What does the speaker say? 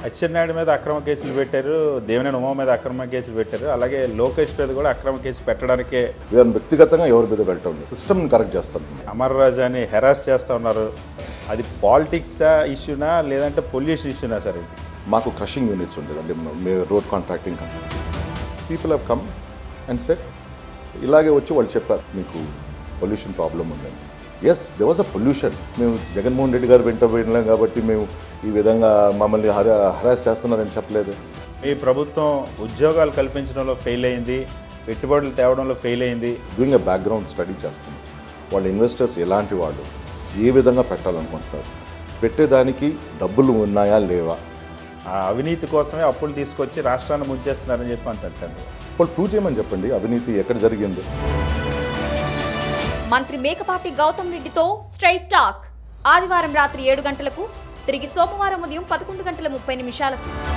అచ్చెన్నాయుడు మీద అక్రమ కేసులు పెట్టారు దేవినేని ఉమా మీద అక్రమ కేసులు పెట్టారు అలాగే లోకేష్ మీద కూడా అక్రమ కేసు పెట్టడానికే వీళ్ళని వ్యక్తిగతంగా ఎవరి మీద వెళ్ళటం లేదు సిస్టమ్ని కరెక్ట్ చేస్తాను అమర్ రాజాని హెరాస్ చేస్తూ ఉన్నారు అది పాలిటిక్సా ఇష్యూనా లేదంటే పొల్యూషన్ ఇష్యూనా సార్ ఇది మాకు క్రషింగ్ యూనిట్స్ ఉండేదండి మేము road contracting company people have come and set ఇలాగే వచ్చి వాళ్ళు చెప్పారు మీకు పొల్యూషన్ ప్రాబ్లం ఉందని yes they was a pollution మేము జగన్మోహన్ రెడ్డి గారు వెంట వెళ్ళాం కాబట్టి మేము ఈ విధంగా మమ్మల్ని హరా హరాస్ చేస్తున్నారని చెప్పలేదు మీ ప్రభుత్వం ఉద్యోగాలు కల్పించడంలో ఫెయిల్ అయింది పెట్టుబడులు తేవడంలో ఫెయిల్ అయింది డూయింగ్ ఎ బ్యాక్గ్రౌండ్ స్టడీ చేస్తున్నాం వాళ్ళ ఇన్వెస్టర్స్ ఎలాంటి వాళ్ళు ఏ విధంగా పెట్టాలనుకుంటున్నారు పెట్టేదానికి డబ్బులు ఉన్నాయా లేవా ఆ అవినీతి కోసమే అప్పులు తీసుకొచ్చి రాష్ట్రాన్ని ముంచేస్తున్నారని చెప్పి అంటారు చంద్రబాబు వాళ్ళు ప్రూవ్ చేయమని చెప్పండి అవినీతి ఎక్కడ జరిగింది మంత్రి మేకపాటి గౌతమ్ రెడ్డితో స్ట్రైట్ టాక్ ఆదివారం రాత్రి ఏడు గంటలకు తిరిగి సోమవారం ఉదయం పదకొండు గంటల ముప్పై నిమిషాలకు